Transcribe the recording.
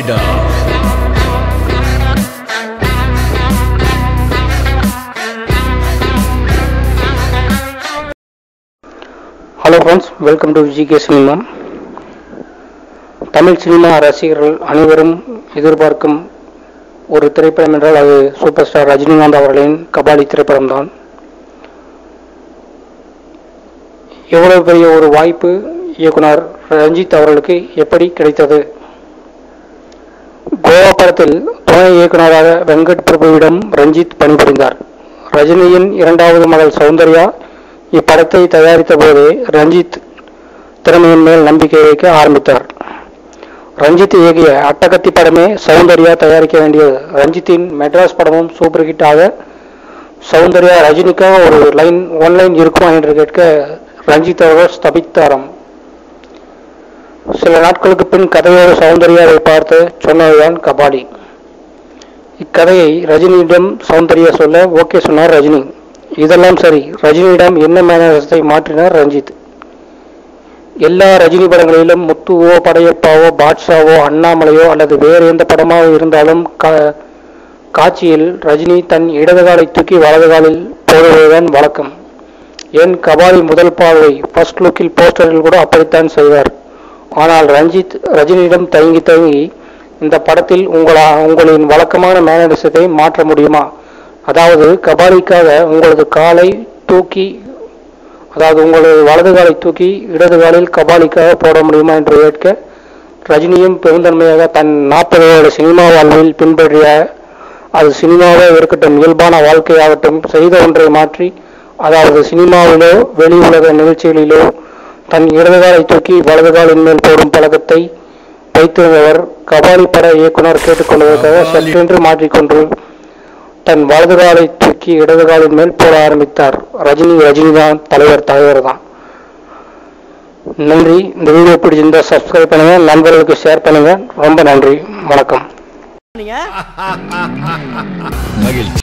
போடா hello friends welcome to GK cinema Tamil cinema ரசிகர்கள் அனைவரும் எதிர்பார்க்கும் ஒரு திரைப்படம் என்றால் அது சூப்பர் ஸ்டார் ரஜினிகாந்த் அவர்களின் கபாலி திரைப்படம்தான் எவ்வளவு பெரிய ஒரு வாய்ப்பு இயக்குனர் ரஞ்சித் அவர்களுக்கு எப்படி கிடைத்தது கோவா படத்தில் துணை இயக்குனராக வெங்கட் பிரபுவிடம் ரஞ்சித் பணிபுரிந்தார் ரஜினியின் இரண்டாவது மகள் சௌந்தர்யா இப்படத்தை தயாரித்த போதே ரஞ்சித் திறமையின் மேல் நம்பிக்கை வைக்க ஆரம்பித்தார் ரஞ்சித் இயக்கிய அட்டகத்தி படமே சௌந்தர்யா தயாரிக்க வேண்டியது ரஞ்சித்தின் மெட்ராஸ் படமும் சூப்பர் ஹிட் ஆக சௌந்தர்யா ரஜினிக்காக ஒரு லைன் ஒன் லைன் இருக்குமா என்று கேட்க ரஞ்சித் அவர்கள் ஸ்தபித்தாராம் சில நாட்களுக்கு பின் கதையோடு சௌந்தர்யாவை பார்த்து சொன்னதுதான் கபாலி இக்கதையை ரஜினியிடம் சௌந்தர்யா சொல்ல ஓகே சொன்னார் ரஜினி இதெல்லாம் சரி ரஜினியிடம் என்ன மேனரசத்தை மாற்றினார் ரஞ்சித் எல்லா ரஜினி படங்களிலும் முத்துவோ படையப்பாவோ பாட்ஷாவோ அண்ணாமலையோ அல்லது வேறு எந்த படமாக இருந்தாலும் கா- காட்சியில் ரஜினி தன் இடது காலை தூக்கி வலது காலில் போடுவதுதான் வழக்கம் ஏன் கபாலி முதல் பார்வை ஃபர்ஸ்ட் லுக்கில் போஸ்டரில் கூட அப்படித்தான் செய்வார் ஆனால் ரஞ்சித் ரஜினியிடம் தயங்கி தயங்கி இந்த படத்தில் உங்களா உங்களின் வழக்கமான மேனரிசத்தை மாற்ற முடியுமா அதாவது கபாலிக்காக உங்களது காலை தூக்கி அதாவது உங்களது வலது காலை தூக்கி இடது காலில் கபாலிக்காக போட முடியுமா என்று கேட்க ரஜினியும் பெருந்தன்மையாக தன் நாற்பது வருட சினிமா வாழ்வில் பின்பற்றிய அது சினிமாவே இருக்கட்டும் இயல்பான வாழ்க்கையாகட்டும் செய்த ஒன்றை மாற்றி அதாவது சினிமாவிலோ வெளி உலக நிகழ்ச்சிகளிலோ தன் இடது காலை தூக்கி வலது காலின் மேல் போடும் பழக்கத்தை வைத்திருந்தவர் கபாலி பட இயக்குனர் கேட்டுக்கொள்வதற்காக சற்றென்று மாற்றிக்கொண்டு தன் வலது காலை தூக்கி இடது காலின் மேல் போட ஆரம்பித்தார் ரஜினி ரஜினி தான் தலைவர் தலைவர் தான் நன்றி இந்த வீடியோ பிடிச்சிருந்தா சப்ஸ்கிரைப் பண்ணுங்க நண்பர்களுக்கு ஷேர் பண்ணுங்க ரொம்ப நன்றி வணக்கம் மகிழ்ச்சி